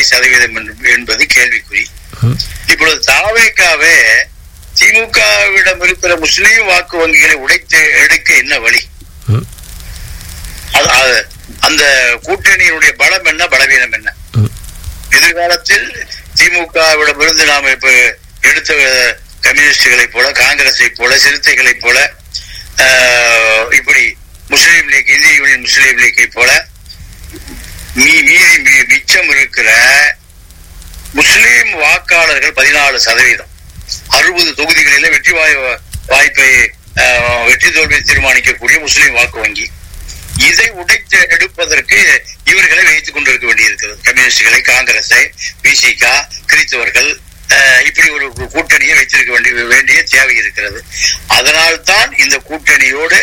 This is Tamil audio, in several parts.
சதவீதம் என்ப- என்பது கேள்விக்குறி இப்பொழுது தாவேக்காவே திமுகவிடம் இருக்கிற முஸ்லீம் வாக்கு வங்கிகளை உடைத்து எடுக்க என்ன வழி ம். அது- அது- அந்த கூட்டணியினுடைய பலம் என்ன பலவீனம் என்ன ம். எதிர்காலத்தில் திமுகவிடமிருந்து நாம் இப்ப எடுத்த கம்யூனிஸ்டுகளை போல காங்கிரஸை போல சிறுத்தைகளை போல ஆஹ், இப்படி முஸ்லீம் லீக் இந்திய யூனியன் முஸ்லீம் லீக்கை போல மீ- மீதி மீ- மிச்சம் இருக்கிற முஸ்லீம் வாக்காளர்கள் பதினாலு சதவீதம் அறுபது தொகுதிகளில வெற்றி வாய் வாய்ப்பை ஆஹ், வெற்றி தோல்வியை தீர்மானிக்கக்கூடிய முஸ்லீம் வாக்கு வங்கி இதை உடைத்து எடுப்பதற்கு இவர்களை வைத்துக் கொண்டிருக்க வேண்டியிருக்கிறது கம்யூனிஸ்டுகளை காங்கிரஸை பிசிக கிறிஸ்தவர்கள் ஆஹ், இப்படி ஒரு கூட்டணியை வைத்திருக்க வேண்டிய வேண்டிய தேவை இருக்கிறது அதனால்தான் இந்த கூட்டணியோடு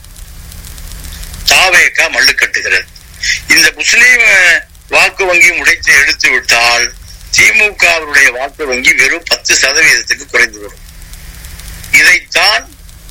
தாவேக்கா மல்லு கட்டுகிறது இந்த முஸ்லீம் அஹ், வாக்கு வங்கியும் உடைத்து எடுத்து விட்டால் திமுகவுடைய வாக்கு வங்கி வெறும் பத்து சதவீதத்துக்கு குறைந்துவிடும் இதைத்தான்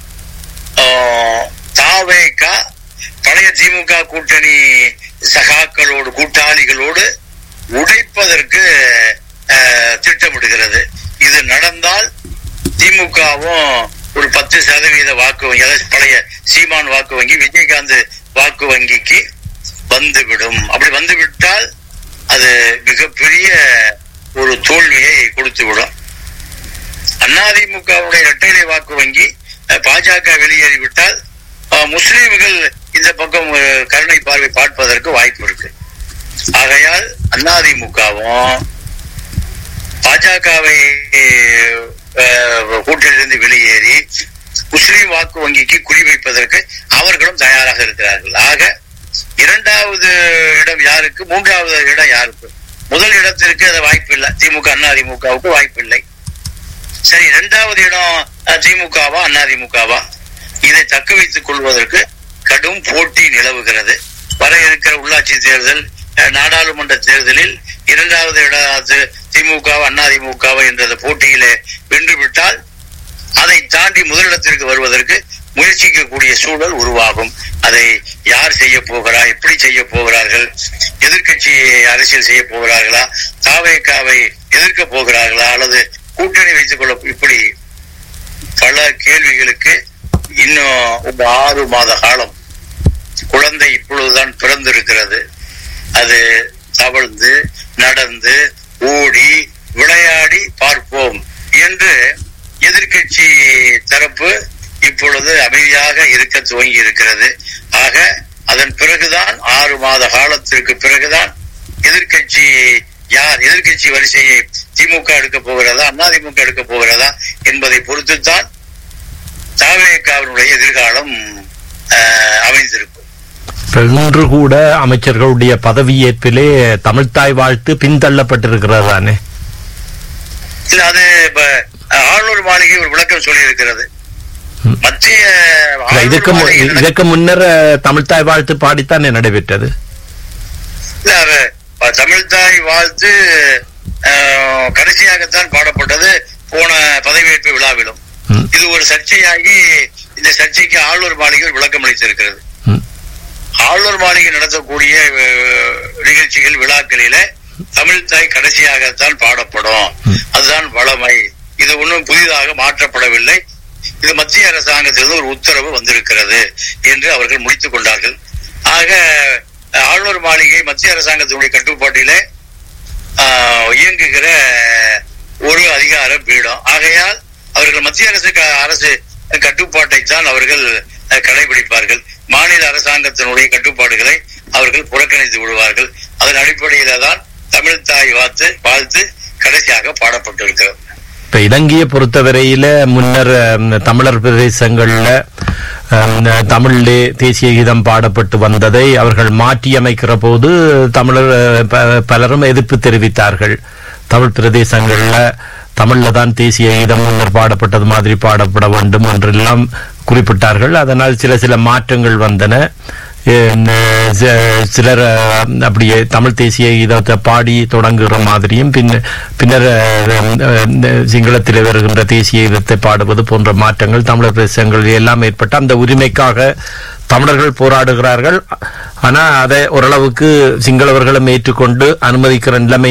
ஆஹ், தாவேக்கா பழைய திமுக கூட்டணி சகாக்களோடு கூட்டாளிகளோடு உடைப்பதற்கு ஆஹ், திட்டமிடுகிறது இது நடந்தால் திமுகவும் ஒரு பத்து சதவீத வாக்கு வங்கி அதாவது பழைய சீமான் வாக்கு வங்கி விஜயகாந்த் வாக்கு வங்கிக்கு வந்துவிடும் அப்படி வந்து விட்டால் அது மிகப்பெரிய ஒரு தோல்வியை கொடுத்து விடும் அதிமுகவுடைய இரட்டைலை வாக்கு வங்கி அஹ், பாஜக வெளியேறிவிட்டால் அஹ், முஸ்லிம்கள் இந்த பக்கம் அஹ், கருணை பார்வை பார்ப்பதற்கு வாய்ப்பு இருக்கு ஆகையால் அதிமுகவும் பாஜகவை கூட்டிலிருந்து வெளியேறி முஸ்லிம் வாக்கு வங்கிக்கு குறிவைப்பதற்கு அவர்களும் தயாராக இருக்கிறார்கள் ஆக இரண்டாவது இடம் யாருக்கு மூன்றாவது இடம் யாருக்கு முதல் இடத்திற்கு அது வாய்ப்பு இல்லை திமுக அண்ணா திமுகவுக்கு வாய்ப்பு இல்லை சரி இரண்டாவது இடம் அஹ், திமுகவா அண்ணா திமுகவா இதை தக்க வைத்துக் கொள்வதற்கு கடும் போட்டி நிலவுகிறது வர இருக்கிற உள்ளாட்சி தேர்தல் அஹ், நாடாளுமன்ற தேர்தலில் இரண்டாவது இடம் திமுகவா அண்ணா திமுகவா என்ற அந்த போட்டியிலே வென்று விட்டால் அதை தாண்டி முதலிடத்திற்கு வருவதற்கு முயற்சிக்கக்கூடிய சூழல் உருவாகும் அதை யார் செய்ய போகிறா எப்படி செய்ய போகிறார்கள் எதிர்க்கட்சி அரசியல் செய்ய போகிறார்களா தாவேக்காவை எதிர்க்க போகிறார்களா அல்லது கூட்டணி வைத்துக் கொள்ள இப்படி பல கேள்விகளுக்கு இன்னும் ஒரு ஆறு மாத காலம் குழந்தை இப்பொழுதுதான் பிறந்திருக்கிறது அது தவழ்ந்து நடந்து ஓடி விளையாடி பார்ப்போம் என்று எதிர்க்கட்சி தரப்பு இப்பொழுது அமைதியாக இருக்க துவங்கி இருக்கிறது ஆக அதன் பிறகுதான் ஆறு மாத காலத்திற்கு பிறகுதான் எதிர்க்கட்சி யார் எதிர்க்கட்சி வரிசையை திமுக எடுக்க போகிறதா அதிமுக எடுக்க போகிறதா என்பதை பொறுத்துத்தான் தாவேக்காவினுடைய எதிர்காலம் ஆஹ், அமைந்திருக்கும் இப்ப இன்று கூட அமைச்சர்களுடைய பதவியேற்பிலே தமிழ்த்தாய் வாழ்த்து பின்தள்ளப்பட்டிருக்கிறதானே இல்ல அது இப்ப அஹ், ஆளுநர் மாளிகை ஒரு விளக்கம் சொல்லி இருக்கிறது ம். மத்திய இல்ல, ஆளுநர் இதுக்கு மு- மாளிகை நடக்க- இதற்கு முன்னர் அஹ், தமிழ்த்தாய் வாழ்த்து பாடித்தானே நடைபெற்றது இல்ல, அது, அஹ், தமிழ்தாய் வாழ்த்து அஹ், கடைசியாகத்தான் பாடப்பட்டது போன பதவியேற்பு விழாவிலும் ம், இது ஒரு சர்ச்சையாகி இந்த சர்ச்சைக்கு ஆளுநர் மாளிகை ஒரு விளக்கம் அளித்திருக்கிறது ம், ஆளுநர் மாளிகை நடத்தக்கூடிய அஹ், நிகழ்ச்சிகள் விழாக்களில தமிழ் தாய் கடைசியாகத்தான் பாடப்படும் ம். அதுதான் வளமை இது ஒன்றும் புதிதாக மாற்றப்படவில்லை இது மத்திய அரசாங்கத்திலிருந்து ஒரு உத்தரவு வந்திருக்கிறது என்று அவர்கள் முடித்துக் கொண்டார்கள் ஆக அஹ், ஆளுநர் மாளிகை மத்திய அரசாங்கத்தினுடைய கட்டுப்பாட்டிலே ஆஹ், இயங்குகிற ஒரு அதிகார பீடம் ஆகையால் அவர்கள் மத்திய அரசு க- அரசு கட்டுப்பாட்டை தான் அவர்கள் அஹ், கடைபிடிப்பார்கள் மாநில அரசாங்கத்தினுடைய கட்டுப்பாடுகளை அவர்கள் புறக்கணித்து விடுவார்கள் அதன் அடிப்படையில தான் தமிழ் தாய் வாழ்த்து வாழ்த்து கடைசியாக பாடப்பட்டிருக்கிறது இப்ப இலங்கையை பொறுத்தவரையில முன்னர் அஹ், தமிழர் பிரதேசங்கள்ல அஹ், தமிழிலே தேசிய கீதம் பாடப்பட்டு வந்ததை அவர்கள் மாற்றியமைக்கிற போது தமிழர் அஹ், ப- பலரும் எதிர்ப்பு தெரிவித்தார்கள் தமிழ் பிரதேசங்கள்ல தமிழ்ல தான் தேசிய கீதம் முன்னர் பாடப்பட்டது மாதிரி பாடப்பட வேண்டும் என்றெல்லாம் குறிப்பிட்டார்கள் அதனால் சில சில மாற்றங்கள் வந்தன அஹ் சி- சிலர் அஹ், அப்படியே தமிழ் தேசிய கீதத்தை பாடி தொடங்குகிற மாதிரியும் பின்ன பின்னர் அஹ், அஹ், இந்த சிங்களத்தில் வருகின்ற தேசிய கீதத்தை பாடுவது போன்ற மாற்றங்கள் தமிழர் பிரதேசங்களில் எல்லாம் ஏற்பட்ட அந்த உரிமைக்காக தமிழர்கள் போராடுகிறார்கள் ஆனா அதை ஓரளவுக்கு சிங்களவர்களும் ஏற்றுக்கொண்டு அனுமதிக்கிற நிலைமை